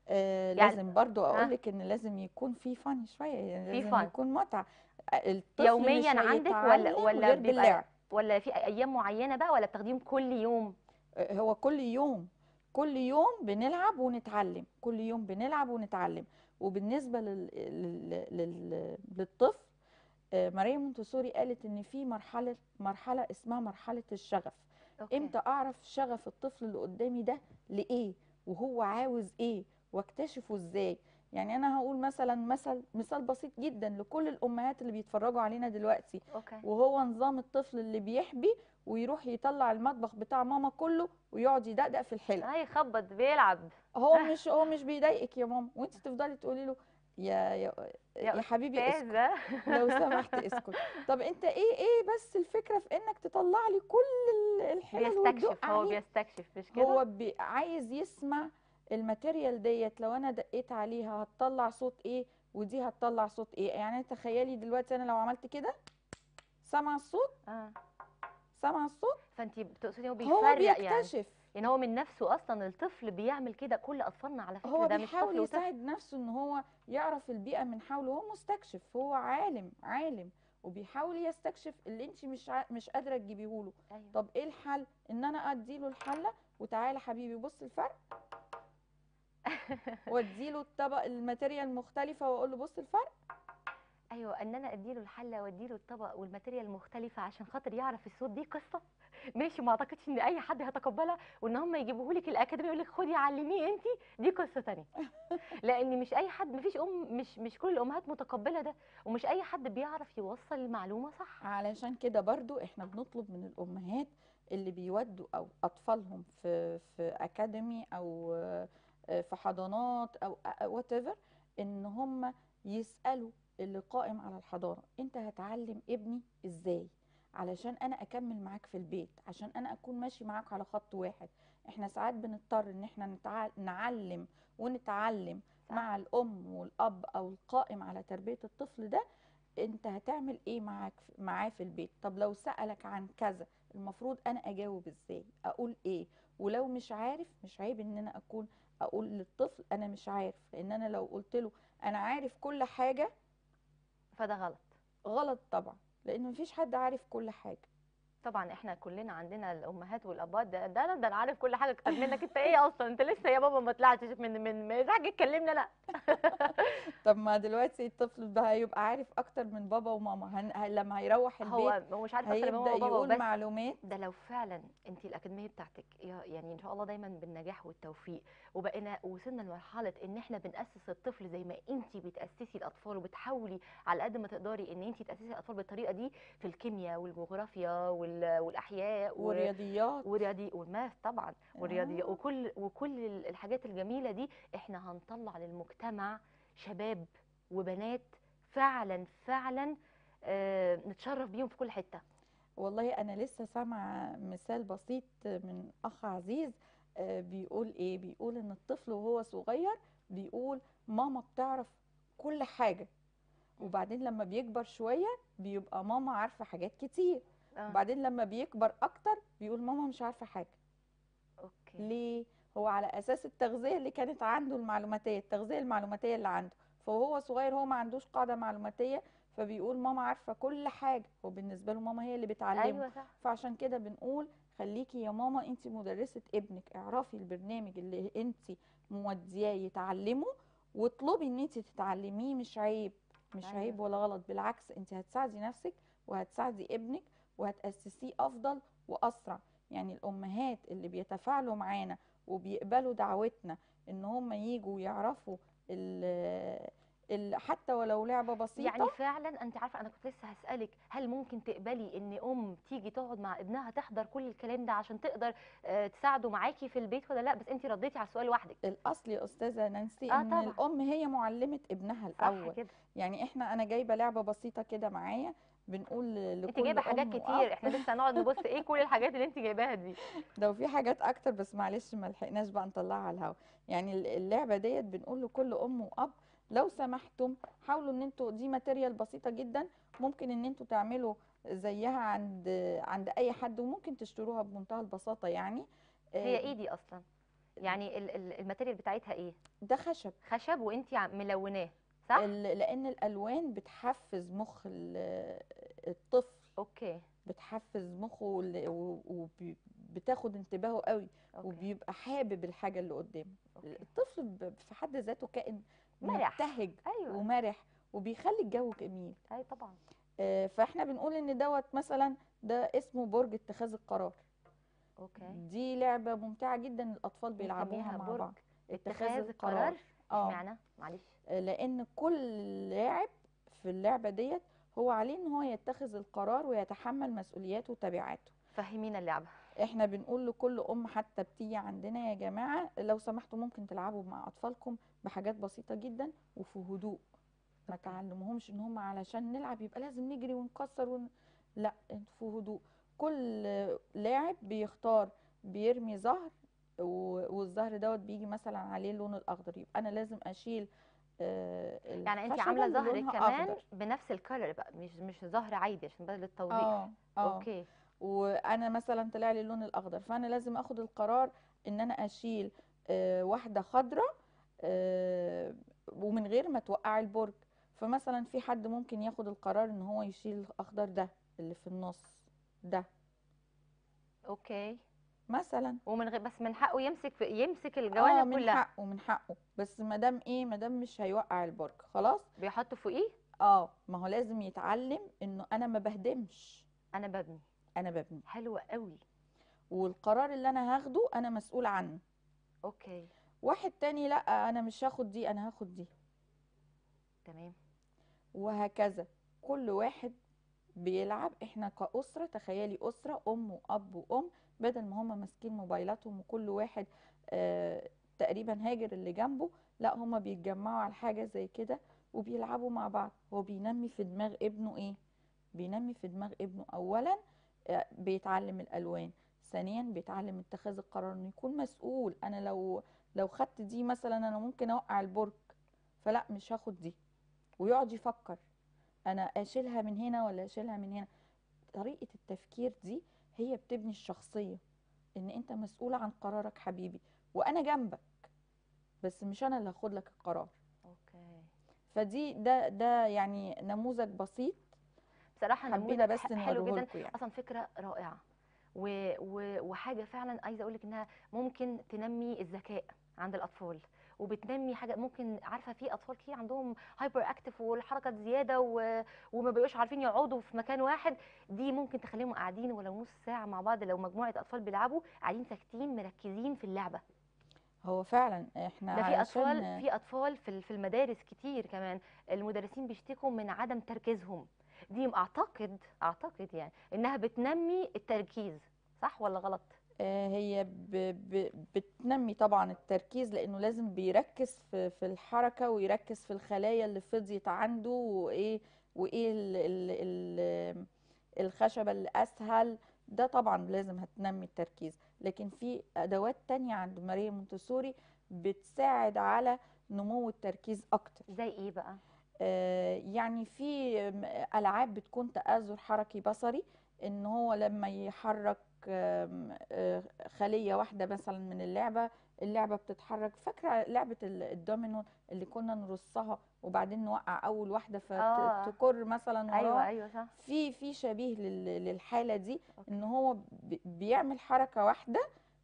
آه يعني- لازم برضو ها؟ اقول لك ان لازم يكون في فن شويه يعني في لازم fun. يكون متعه الطفل يومياً مش عندك ولا- هيتعلم ولا غير بيبقى- باللعب ولا في ايام معينه بقى ولا بتاخديهم كل يوم آه، هو كل يوم كل يوم بنلعب ونتعلم كل يوم بنلعب ونتعلم وبالنسبه لل... لل... لل... للطفل آه، ماريا مونتسوري قالت ان في مرحله مرحله اسمها مرحله الشغف أوكي. امتى اعرف شغف الطفل اللي قدامي ده لايه وهو عاوز ايه واكتشفه ازاي يعني انا هقول مثلا مثل مثال بسيط جدا لكل الامهات اللي بيتفرجوا علينا دلوقتي اوكي وهو نظام الطفل اللي بيحبي ويروح يطلع المطبخ بتاع ماما كله ويقعد يدقدق في الحلق هاي خبط بيلعب هو مش هو مش بيضايقك يا ماما وانت تفضلي تقولي له يا يا, يا يا حبيبي اسكت استاذه لو سمحت اسكت طب انت ايه ايه بس الفكره في انك تطلع لي كل ال- الحلل وتدق بيستكشف هو عليه بيستكشف مش كده هو بي عايز يسمع الماتيريال ديت لو انا دقيت عليها هتطلع صوت ايه ودي هتطلع صوت ايه يعني تخيلي دلوقتي انا لو عملت كده سمع الصوت اه سمع الصوت فانت بتقصدي هو هو بيفرق يعني بيكتشف يعني هو من نفسه اصلا الطفل بيعمل كده كل اطفالنا على فكره هو ده مش بيحاول طفل وطفل يساعد نفسه ان هو يعرف البيئة من حوله هو مستكشف هو عالم عالم وبيحاول يستكشف اللي انت مش ع... مش قادرة تجيبيه له ايوه طب ايه الحل ان انا اديله الحلة وتعالى حبيبي بص الفرق واديله الطبق الماتيريال مختلفه واقول له بص الفرق ايوه ان انا اديله الحله واديله الطبق والماتيريال المختلفه عشان خاطر يعرف الصوت دي قصه ماشي ما اعتقدش ان اي حد هيتقبلها وان هم يجيبوه لك الاكاديميه يقول لك خدي علميه انت دي قصه تانية لان مش اي حد مفيش ام مش مش كل الامهات متقبله ده ومش اي حد بيعرف يوصل المعلومه صح علشان كده برضو احنا بنطلب من الامهات اللي بيودوا او اطفالهم في في اكاديمي او آه، في حضانات او وات ايفر ان هم يسالوا اللي قائم على الحضانه انت هتعلم ابني ازاي علشان انا اكمل معاك في البيت عشان انا اكون ماشي معاك على خط واحد احنا ساعات بنضطر ان احنا نتع... نعلم ونتعلم صح. مع الام والاب او القائم على تربيه الطفل ده انت هتعمل ايه معاك معاه في البيت طب لو سألك عن كذا المفروض انا اجاوب ازاي اقول ايه ولو مش عارف مش عيب ان انا اكون اقول للطفل انا مش عارف لان انا لو قلت له انا عارف كل حاجة فده غلط غلط طبعا لان مفيش حد عارف كل حاجة طبعا احنا كلنا عندنا الامهات والابات ده ده انا ده انا عارف كل حاجه اكتر منك انت ايه اصلا انت لسه يا بابا ما طلعتش من من من حاجه تكلمنا لا طب ما دلوقتي الطفل بقى هيبقى عارف اكتر من بابا وماما هن... ه- لما هيروح البيت هو هو مش عارف اكتر هيبدأ ماما وبابا يقول بس معلومات ده لو فعلا انت الاكاديميه بتاعتك يا- يعني ان شاء الله دايما بالنجاح والتوفيق وبقينا وصلنا لمرحله ان احنا بناسس الطفل زي ما انت بتاسسي الاطفال وبتحاولي على قد ما تقدري ان انت تاسسي الاطفال بالطريقه دي في الكيمياء والجغرافيا وال- والاحياء و- ورياضيات ورياضي والماث طبعا والرياضيات آه. وكل وكل ال- الحاجات الجميله دي احنا هنطلع للمجتمع شباب وبنات فعلا فعلا آه نتشرف بيهم في كل حته والله انا لسه سامعه مثال بسيط من اخ عزيز آه، بيقول ايه بيقول ان الطفل وهو صغير بيقول ماما بتعرف كل حاجه وبعدين لما بيكبر شويه بيبقى ماما عارفه حاجات كتير آه. وبعدين لما بيكبر اكتر بيقول ماما مش عارفه حاجه اوكي ليه هو على اساس التغذيه اللي كانت عنده المعلوماتيه التغذيه المعلوماتيه اللي عنده فهو صغير هو ما عندوش قاعده معلوماتيه فبيقول ماما عارفه كل حاجه وبالنسبه له ماما هي اللي بتعلمه ايوه صح فعشان كده بنقول خليكي يا ماما انت مدرسة ابنك اعرفي البرنامج اللي انت مودياه يتعلمه واطلبي ان انت تتعلميه مش عيب مش أيوة. عيب ولا غلط بالعكس انت هتساعدي نفسك وهتساعدي ابنك وهتأسسيه افضل واسرع يعني الامهات اللي بيتفاعلوا معانا وبيقبلوا دعوتنا ان هم يجوا يعرفوا ال ال حتى ولو لعبة بسيطة يعني فعلا انت عارفه انا كنت لسه هسالك هل ممكن تقبلي ان ام تيجي تقعد مع ابنها تحضر كل الكلام ده عشان تقدر آه، تساعده معاكي في البيت ولا لا بس انت رديتي على السؤال لوحدك الاصل يا استاذه نانسي آه ان طبعاً. الام هي معلمه ابنها صح الاول كده يعني احنا انا جايبه لعبه بسيطه كده معايا بنقول ل- انت لكل جايبه حاجات أم وأب. كتير احنا لسه هنقعد نبص ايه كل الحاجات اللي انت جايباها دي ده وفي حاجات اكتر بس معلش ما لحقناش بقى نطلعها على الهوا يعني ال- اللعبه ديت بنقول لكل ام واب لو سمحتم حاولوا ان انتوا دي ماتيريال بسيطه جدا ممكن ان انتوا تعملوا زيها عند عند اي حد وممكن تشتروها بمنتهى البساطه يعني هي آه، ايه دي اصلا يعني ال- ال- الماتيريال بتاعتها ايه ده خشب خشب وانت ملوناه صح ال- لان الالوان بتحفز مخ ال- الطفل اوكي بتحفز مخه وبتاخد انتباهه قوي اوكي وبيبقى حابب الحاجه اللي قدامه أوكي. الطفل ب- في حد ذاته كائن مرح. مبتهج ايوه ومرح وبيخلي الجو جميل اي طبعا آه، فاحنا بنقول ان دوت مثلا ده اسمه برج اتخاذ القرار اوكي دي لعبه ممتعه جدا الاطفال بيلعبوها نسميها مع برج بعض اتخاذ القرار اه اشمعنى معلش آه، لان كل لاعب في اللعبه ديت هو عليه ان هو يتخذ القرار ويتحمل مسؤولياته وتبعاته فهمينا اللعبه احنا بنقول لكل ام حتى بتيجي عندنا يا جماعه لو سمحتوا ممكن تلعبوا مع اطفالكم بحاجات بسيطه جدا وفي هدوء ما أوكي. تعلموهمش ان هم علشان نلعب يبقى لازم نجري ونكسر ون... لا انتوا في هدوء كل لاعب بيختار بيرمي زهر و- والزهر دوت بيجي مثلا عليه اللون الاخضر يبقى انا لازم اشيل آه، يعني انت الخشبة عامله اللي زهر لونها كمان أخضر. بنفس الكلر بقى مش مش زهر عادي عشان بدل التوضيح اه اه اوكي وانا مثلا طلع لي اللون الاخضر فانا لازم اخد القرار ان انا اشيل آه، واحده خضراء آه، ومن غير ما توقع البرج فمثلا في حد ممكن ياخد القرار ان هو يشيل الاخضر ده اللي في النص ده اوكي مثلا ومن غير بس من حقه يمسك في يمسك اه الجوانب من كلها حقه من حقه بس ما دام ايه ما دام مش هيوقع البرج خلاص بيحطه فوقيه اه ما هو لازم يتعلم انه انا ما بهدمش انا ببني انا ببني حلوة قوي والقرار اللي انا هاخده انا مسؤول عنه اوكي واحد تاني لا انا مش هاخد دي انا هاخد دي تمام وهكذا كل واحد بيلعب احنا كأسرة تخيلي أسرة أم وأب وأم بدل ما هما ماسكين موبايلاتهم وكل واحد آه تقريبا هاجر اللي جنبه لا هما بيتجمعوا على حاجة زي كده وبيلعبوا مع بعض هو بينمي في دماغ ابنه ايه بينمي في دماغ ابنه أولا آه بيتعلم الألوان ثانيا بيتعلم اتخاذ القرار انه يكون مسؤول انا لو لو خدت دي مثلا انا ممكن اوقع البرج فلا مش هاخد دي ويقعد يفكر انا اشيلها من هنا ولا اشيلها من هنا طريقة التفكير دي هي بتبني الشخصية ان انت مسؤول عن قرارك حبيبي وانا جنبك بس مش انا اللي هاخد لك القرار اوكي فدي ده ده يعني نموذج بسيط بصراحة حبينا نموذج بس ح- حلو نوريه جدا لكم يعني اصلا فكرة رائعة و... و... وحاجة فعلا عايزة اقولك انها ممكن تنمي الذكاء عند الاطفال وبتنمي حاجه ممكن عارفه في اطفال كتير عندهم هايبر اكتف والحركه زياده و... وما بيبقوش عارفين يقعدوا في مكان واحد دي ممكن تخليهم قاعدين ولو نص ساعه مع بعض لو مجموعه اطفال بيلعبوا قاعدين ساكتين مركزين في اللعبه هو فعلا احنا ده في اطفال علشان في اطفال في ال- في المدارس كتير كمان المدرسين بيشتكوا من عدم تركيزهم دي اعتقد اعتقد يعني انها بتنمي التركيز صح ولا غلط آه، هي ب... ب... بتنمي طبعا التركيز لانه لازم بيركز في في الحركه ويركز في الخلايا اللي فضيت عنده وايه وايه ال... ال... ال... الخشبه اللي اسهل ده طبعا لازم هتنمي التركيز لكن في ادوات تانية عند ماريا مونتسوري بتساعد على نمو التركيز اكتر زي ايه بقى آه، يعني في م- العاب بتكون تآزر حركي بصري ان هو لما يحرك آم، آه، خلية واحدة مثلا من اللعبة اللعبة بتتحرك فاكرة لعبة ال- الدومينو اللي كنا نرصها وبعدين نوقع اول واحدة آه. فتكر مثلا ايوه وراها ايوه صح في في شبيه لل- للحالة دي أوكي. ان هو ب- بيعمل حركة واحدة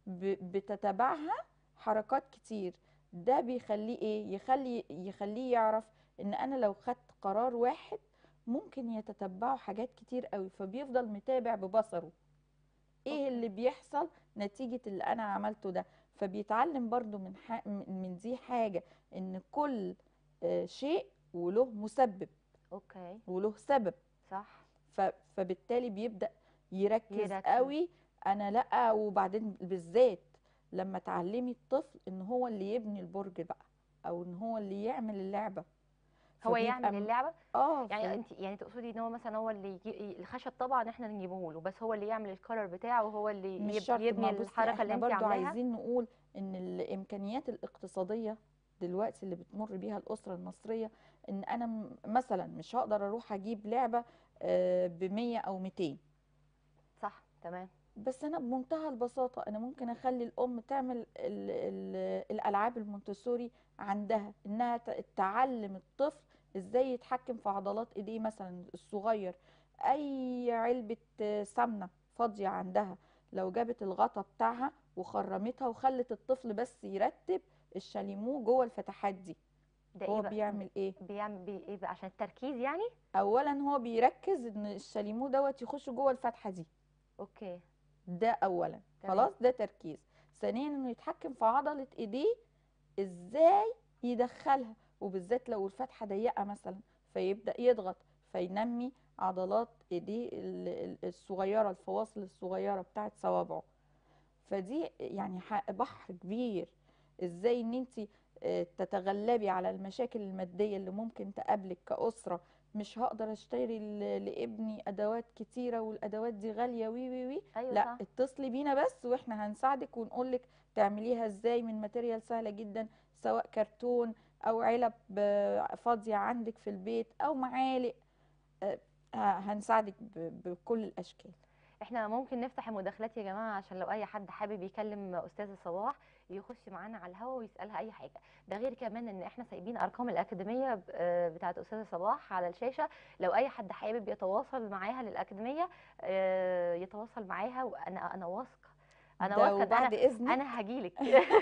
ب- بتتبعها حركات كتير ده بيخليه ايه يخلي يخليه يعرف ان انا لو خدت قرار واحد ممكن يتتبعه حاجات كتير قوي فبيفضل متابع ببصره ايه أوكي. اللي بيحصل نتيجة اللي انا عملته ده فبيتعلم برضو من ح... من دي حاجة ان كل آه، شيء وله مسبب اوكي وله سبب صح ف... فبالتالي بيبدأ يركز, يركز. يركز قوي انا لا وبعدين بالذات لما تعلمي الطفل ان هو اللي يبني البرج بقى او ان هو اللي يعمل اللعبة هو فبيبقى يعمل م- اللعبه اه يعني ف- انت يعني تقصدي ان هو مثلا هو اللي يجي الخشب طبعا احنا نجيبه له بس هو اللي يعمل الكلر بتاعه وهو اللي مش يب- شرط يبني ما بصي الحركه اللي احنا انت برضو عاملاها عايزين نقول ان الامكانيات الاقتصادية دلوقتي اللي بتمر بيها الاسرة المصرية ان انا م- مثلا مش هقدر اروح اجيب لعبة ب 100 او 200 صح تمام بس انا بمنتهى البساطه انا ممكن اخلي الام تعمل ال ال الالعاب المونتسوري عندها انها ت- تعلم الطفل ازاي يتحكم في عضلات ايديه مثلا الصغير اي علبه آه، سمنه فاضيه عندها لو جابت الغطا بتاعها وخرمتها وخلت الطفل بس يرتب الشاليمو جوه الفتحات دي ده هو ايه بقى بيعمل ايه بيعمل بي ايه بقى عشان التركيز يعني اولا هو بيركز ان الشاليمو دوت يخش جوه الفتحه دي اوكي ده اولا تمام. خلاص ده تركيز ثانيا انه يتحكم في عضله ايديه ازاي يدخلها وبالذات لو الفتحه ضيقه مثلا فيبدا يضغط فينمي عضلات ايديه ال- ال- الصغيره الفواصل الصغيره بتاعت صوابعه فدي يعني ح- بحر كبير ازاي ان انت تتغلبي على المشاكل الماديه اللي ممكن تقابلك كاسره مش هقدر اشتري ل- لابني ادوات كتيره والادوات دي غاليه وي وي وي ايوه لا صح اتصلي بينا بس واحنا هنساعدك ونقولك تعمليها ازاي من ماتيريال سهله جدا سواء كرتون او علب آه، فاضيه عندك في البيت او معالق آه، ه- هنساعدك ب- بكل الاشكال احنا ممكن نفتح المداخلات يا جماعه عشان لو اي حد حابب يكلم استاذه صباح يخش معانا على الهوا ويسالها اي حاجه ده غير كمان ان احنا سايبين ارقام الاكاديميه ب- آه، بتاعه استاذه صباح على الشاشه لو اي حد حابب يتواصل معاها للاكاديميه آه، يتواصل معاها وانا انا واثقه انا ده واثقه وبعد انا اذنك انا هجيلك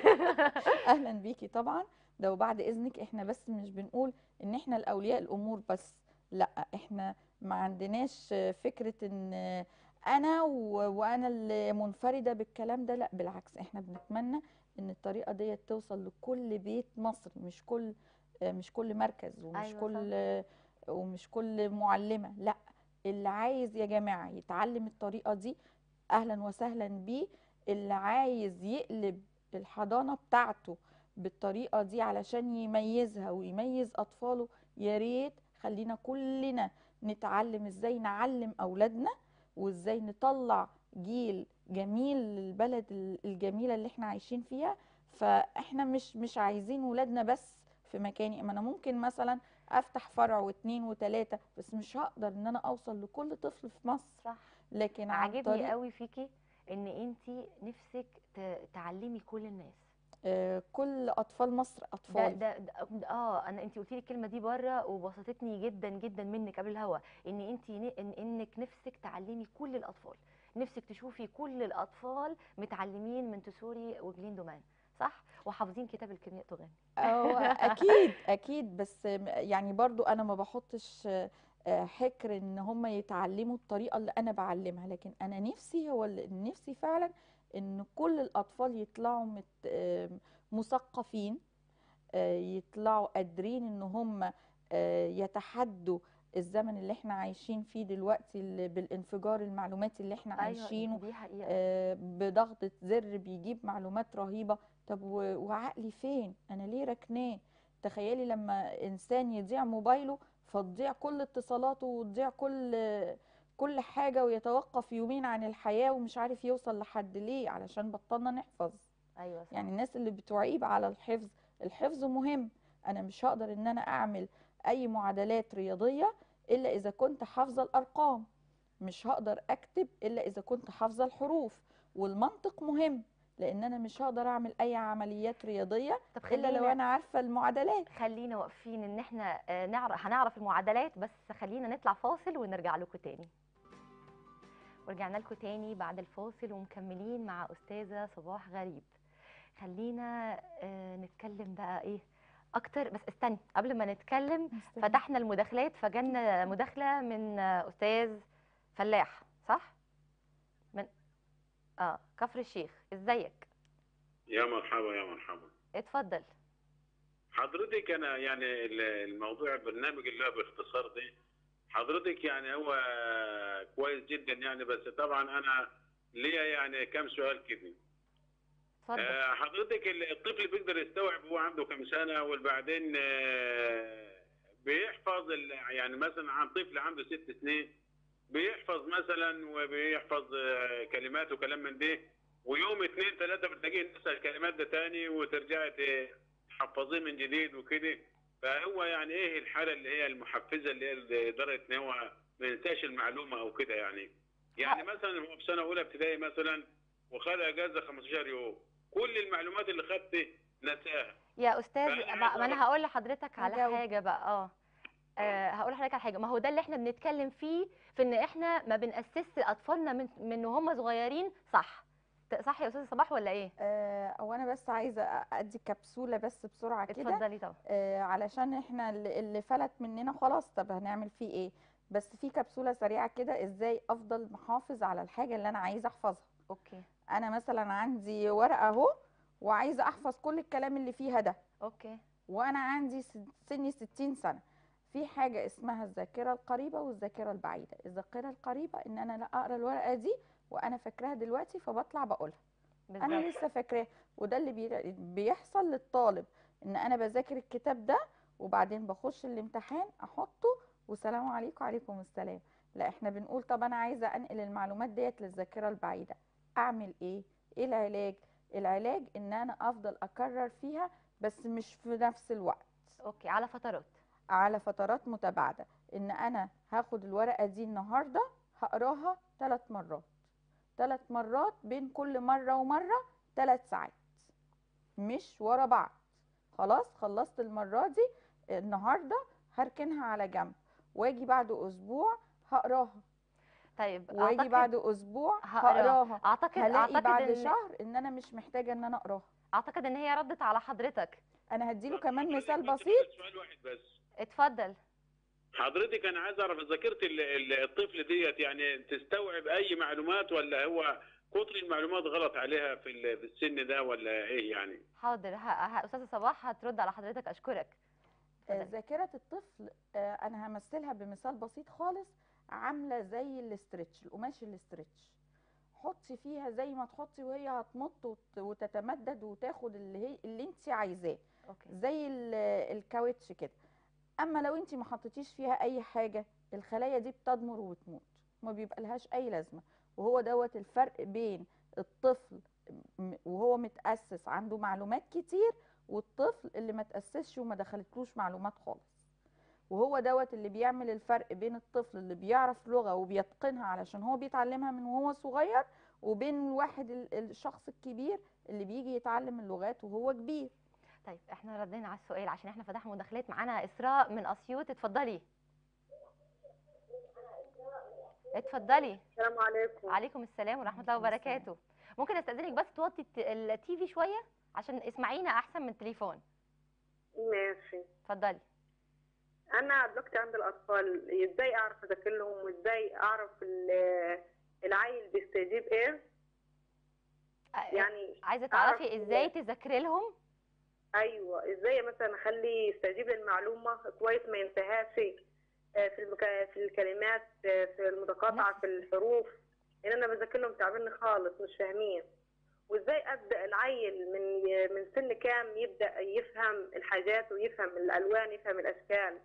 اهلا بيكي طبعا ده وبعد اذنك احنا بس مش بنقول ان احنا الاولياء الامور بس لا احنا ما عندناش فكرة ان انا و- وانا اللي منفردة بالكلام ده لا بالعكس احنا بنتمنى ان الطريقة دي توصل لكل بيت مصري مش كل مش كل مركز ومش أيوة كل ومش كل معلمة لا اللي عايز يا جماعة يتعلم الطريقة دي اهلا وسهلا بيه اللي عايز يقلب الحضانة بتاعته بالطريقة دي علشان يميزها ويميز أطفاله يا ريت خلينا كلنا نتعلم ازاي نعلم أولادنا وازاي نطلع جيل جميل للبلد ال- الجميلة اللي احنا عايشين فيها فاحنا مش مش عايزين ولادنا بس في مكاني ما انا ممكن مثلا افتح فرع واتنين وتلاتة بس مش هقدر ان انا اوصل لكل طفل في مصر صح لكن عن عاجبني طريق قوي فيكي ان انت نفسك ت- تعلمي كل الناس آه، كل اطفال مصر ده اطفال ده, ده اه انا انت قلتي لي الكلمه دي بره وبسطتني جدا جدا منك قبل الهوا ان انت إن انك نفسك تعلمي كل الاطفال نفسك تشوفي كل الاطفال متعلمين من تسوري وجلين دومان صح وحافظين كتاب الكيمياء تغني هو اكيد اكيد بس م- يعني برضو انا ما بحطش آه، آه، حكر ان هم يتعلموا الطريقه اللي انا بعلمها لكن انا نفسي هو اللي نفسي فعلا ان كل الاطفال يطلعوا مت آه، مثقفين آه، يطلعوا قادرين ان هم آه، يتحدوا الزمن اللي احنا عايشين فيه دلوقتي اللي بالانفجار المعلوماتي اللي احنا عايشينه دي حقيقه آه، بضغطة زر بيجيب معلومات رهيبة طب و- وعقلي فين انا ليه ركناه تخيلي لما انسان يضيع موبايله فتضيع كل اتصالاته وتضيع كل كل حاجة ويتوقف يومين عن الحياة ومش عارف يوصل لحد ليه علشان بطلنا نحفظ ايوه صح يعني الناس اللي بتعيب على الحفظ الحفظ مهم انا مش هقدر ان انا اعمل اي معادلات رياضية الا اذا كنت حافظة الارقام مش هقدر اكتب الا اذا كنت حافظة الحروف والمنطق مهم لان انا مش هقدر اعمل اي عمليات رياضية طب الا لو خلينا انا عارفة المعادلات خلينا واقفين ان احنا آه، نعرف هنعرف المعادلات بس خلينا نطلع فاصل ونرجع لكم تاني ورجعنا لكم تاني بعد الفاصل ومكملين مع استاذه صباح غريب خلينا آه، نتكلم بقى ايه اكتر بس استني قبل ما نتكلم فتحنا المداخلات فجالنا مداخله من آه، استاذ فلاح صح من اه كفر الشيخ ازيك يا مرحبا يا مرحبا اتفضل حضرتك انا يعني ال- الموضوع البرنامج اللي هو باختصار ده حضرتك يعني هو كويس جدا يعني بس طبعا انا ليا يعني كم سؤال كده اتفضل آه، حضرتك ال- الطفل بيقدر يستوعب هو عنده كم سنه وبعدين آه، بيحفظ ال- يعني مثلا عن طفل عنده ست سنين بيحفظ مثلا وبيحفظ آه، كلمات وكلام من ده ويوم اثنين ثلاثه بتلاقيه نسى الكلمات ده تاني وترجعي ت- تحفظيه من جديد وكده فهو يعني ايه الحاله اللي هي المحفزه اللي هي لدرجه ان هو ما ينساش المعلومه او كده يعني يعني مثلا هو في سنه اولى ابتدائي مثلا وخد اجازه 15 يوم كل المعلومات اللي خدته نساها يا استاذ فأنا ما عايز ما انا أعرف- هقول لحضرتك على هجاوب. حاجه بقى اه آه، هقول لحضرتك على حاجه ما هو ده اللي احنا بنتكلم فيه في ان احنا ما بنأسس اطفالنا من من وهم صغيرين صح ت- صح يا استاذ صباح ولا ايه آه، وانا بس عايزة ادي كبسولة بس بسرعة كده اتفضلي طبعا آه، علشان احنا اللي اللي فلت مننا خلاص طب هنعمل فيه ايه بس في كبسولة سريعة كده ازاي افضل محافظ على الحاجة اللي انا عايزة احفظها اوكي انا مثلا عندي ورقة اهو وعايزة احفظ كل الكلام اللي فيها ده اوكي وانا عندي س- سني 60 سنة في حاجة اسمها الذاكرة القريبة والذاكرة البعيدة الذاكرة القريبة ان انا لا اقرا الورقة دي وانا فاكراها دلوقتي فبطلع بقولها انا بالظبط لسه فاكراه وده اللي بي- بيحصل للطالب ان انا بذاكر الكتاب ده وبعدين بخش الامتحان احطه وسلام عليكم وعليكم السلام لا احنا بنقول طب انا عايزه انقل المعلومات ديت للذاكره البعيده اعمل ايه ايه العلاج العلاج ان انا افضل اكرر فيها بس مش في نفس الوقت اوكي على فترات على فترات متباعده ان انا هاخد الورقه دي النهارده هقراها ثلاث مرات ثلاث مرات بين كل مره ومره ثلاث ساعات مش ورا بعض خلاص خلصت المره دي النهارده هركنها على جنب واجي بعد اسبوع هقراها طيب واجي اعتقد بعد اسبوع هقراها. هقراها اعتقد هلاقي اعتقد بعد ان شهر ان انا مش محتاجه ان انا اقراها اعتقد ان هي ردت على حضرتك انا هديله كمان حضرتك مثال بس بسيط سؤال واحد بس اتفضل حضرتك انا عايز اعرف ذاكره ال- ال- الطفل ديت يعني تستوعب اي معلومات ولا هو كتر المعلومات غلط عليها في ال- في السن ده ولا ايه يعني؟ حاضر ه... ه... استاذه صباح هترد على حضرتك اشكرك آه، اتفضل. ذاكره الطفل آه، انا همثلها بمثال بسيط خالص عامله زي الاسترتش القماش الاسترتش حطي فيها زي ما تحطي وهي هتمط وت- وتتمدد وتاخد اللي هي اللي انت عايزاه اوكي زي ال- الكاوتش كده اما لو انت ما حطيتيش فيها اي حاجه الخلايا دي بتضمر وبتموت ما بيبقى لهاش اي لازمه وهو دوت الفرق بين الطفل م- وهو متاسس عنده معلومات كتير والطفل اللي ما تاسسش وما دخلتلوش معلومات خالص وهو دوت اللي بيعمل الفرق بين الطفل اللي بيعرف لغه وبيتقنها علشان هو بيتعلمها من وهو صغير وبين الواحد ال- الشخص الكبير اللي بيجي يتعلم اللغات وهو كبير طيب احنا ردينا على السؤال عشان احنا فتحنا مداخلات معانا اسراء من اسيوط اتفضلي اتفضلي السلام عليكم عليكم السلام ورحمه الله وعليكم السلام. وبركاته ممكن استاذنك بس توطي الت- التي في شويه عشان اسمعينا احسن من التليفون ماشي اتفضلي انا دلوقتي عند الاطفال ازاي اعرف اذاكر لهم وازاي اعرف ال- العيل بيستجيب ايه آه، يعني عايزه أعرف تعرفي ال- ازاي تذاكري لهم ايوه ازاي مثلا اخليه يستجيب للمعلومه كويس ما ينساهاش آه، في المك... في الكلمات آه، في المتقاطعه في الحروف لان انا بذاكر لهم تعبانين خالص مش فاهمين وازاي ابدا العيل من من سن كام يبدا يفهم الحاجات ويفهم الالوان يفهم الاشكال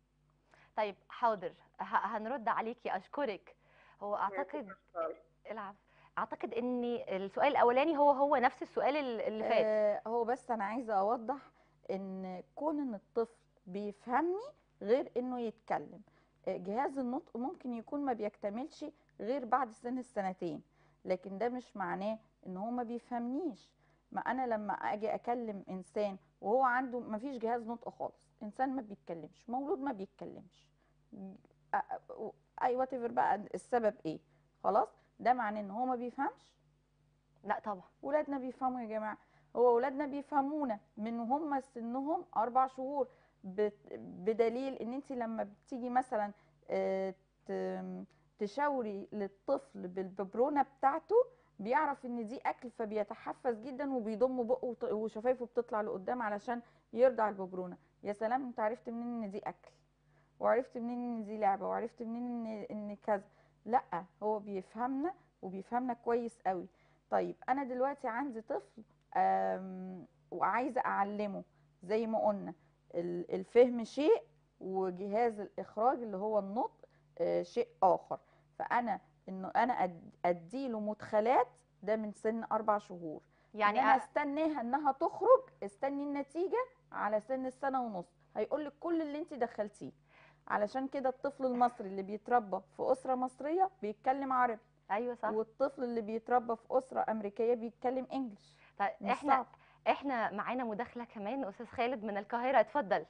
طيب حاضر ه- هنرد عليكي اشكرك هو اعتقد العب اعتقد ان السؤال الاولاني هو هو نفس السؤال ال- اللي فات آه هو بس انا عايزه اوضح ان كون ان الطفل بيفهمني غير انه يتكلم آه، جهاز النطق ممكن يكون ما بيكتملش غير بعد سن السنتين لكن ده مش معناه ان هو ما بيفهمنيش ما انا لما اجي اكلم انسان وهو عنده ما فيش جهاز نطق خالص انسان ما بيتكلمش مولود ما بيتكلمش آه، آه، اي وات بقى السبب ايه خلاص ده معناه ان هو ما بيفهمش لا طبعا ولادنا بيفهموا يا جماعه هو ولادنا بيفهمونا من هم سنهم اربع شهور بت- بدليل ان انت لما بتيجي مثلا آه، ت- تشاوري للطفل بالببرونه بتاعته بيعرف ان دي اكل فبيتحفز جدا وبيضم بقه وط- وشفايفه بتطلع لقدام علشان يرضع الببرونه يا سلام انت عرفت منين ان دي اكل وعرفت منين ان دي لعبه وعرفت منين ان ان كذا لا هو بيفهمنا وبيفهمنا كويس قوي طيب انا دلوقتي عندي طفل آم، وعايزه اعلمه زي ما قلنا ال- الفهم شيء وجهاز الاخراج اللي هو النطق آه، شيء اخر فانا انه انا أد- اديله مدخلات ده من سن اربع شهور يعني يعني انا أ- استناها انها تخرج استني النتيجه على سن السنه ونص هيقول لك كل اللي انت دخلتيه علشان كده الطفل المصري اللي بيتربى في اسره مصريه بيتكلم عربي ايوه صح والطفل اللي بيتربى في اسره امريكيه بيتكلم انجلش طيب مش احنا صعب. احنا معانا مداخله كمان استاذ خالد من القاهره اتفضل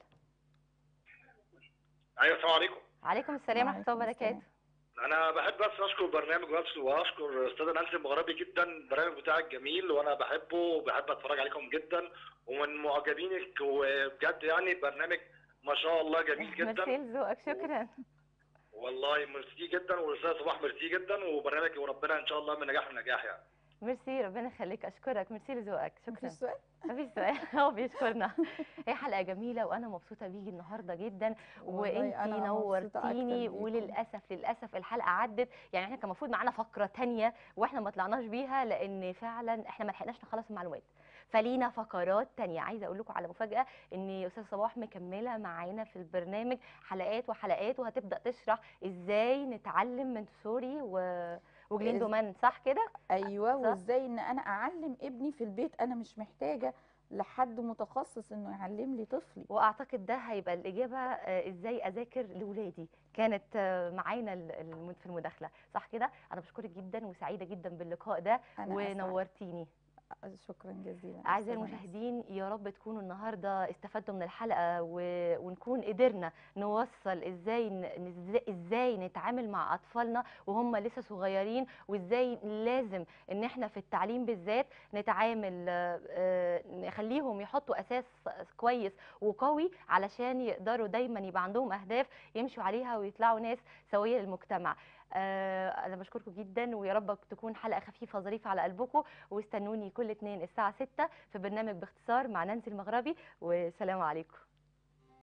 ايوه السلام عليكم عليكم السلام ورحمه الله وعليكم السلام. وبركاته انا بحب بس اشكر برنامج واتس واشكر استاذه نانسي المغربي جدا البرنامج بتاعك جميل وانا بحبه وبحب اتفرج عليكم جدا ومن معجبينك وبجد يعني برنامج ما شاء الله جميل جدا ميرسي لذوقك شكرا والله ميرسي جدا والاستاذ صباح ميرسي جدا وبرنامج وربنا ان شاء الله من نجاح لنجاح يعني ميرسي ربنا يخليك اشكرك ميرسي لذوقك شكرا مفيش سؤال مفيش سؤال هو بيشكرنا هي حلقه جميله وانا مبسوطه بيكي النهارده جدا والله وانتي أنا مبسوطة نورتيني أكتر بيكم. وللاسف للاسف الحلقه عدت يعني احنا كان المفروض معانا فقره تانية واحنا ما طلعناش بيها لان فعلا احنا ما لحقناش نخلص المعلومات فلينا فقرات تانية عايزه اقول لكم على مفاجاه ان استاذ صباح مكمله معانا في البرنامج حلقات وحلقات وهتبدا تشرح ازاي نتعلم من سوري و وجليندومان صح كده ايوه صح. وازاي ان انا اعلم ابني في البيت انا مش محتاجه لحد متخصص انه يعلم لي طفلي واعتقد ده هيبقى الاجابه آه، ازاي اذاكر لاولادي كانت آه، معانا ال- الم- في المداخله صح كده انا بشكرك جدا وسعيده جدا باللقاء ده انا أسعد. ونورتيني شكرا جزيلا أعزائي أستاذة نانسي. المشاهدين يا رب تكونوا النهارده استفدتوا من الحلقة و... ونكون قدرنا نوصل ازاي ن... إزاي- ازاي نتعامل مع أطفالنا وهم لسه صغيرين وازاي لازم ان احنا في التعليم بالذات نتعامل آه، آه، نخليهم يحطوا أساس كويس وقوي علشان يقدروا دايما يبقى عندهم أهداف يمشوا عليها ويطلعوا ناس سوية للمجتمع آه، أنا بشكركم جدا ويا رب تكون حلقة خفيفة ظريفة على قلبكم واستنوني كل اتنين الساعة 6 في برنامج باختصار مع نانسي المغربي والسلام عليكم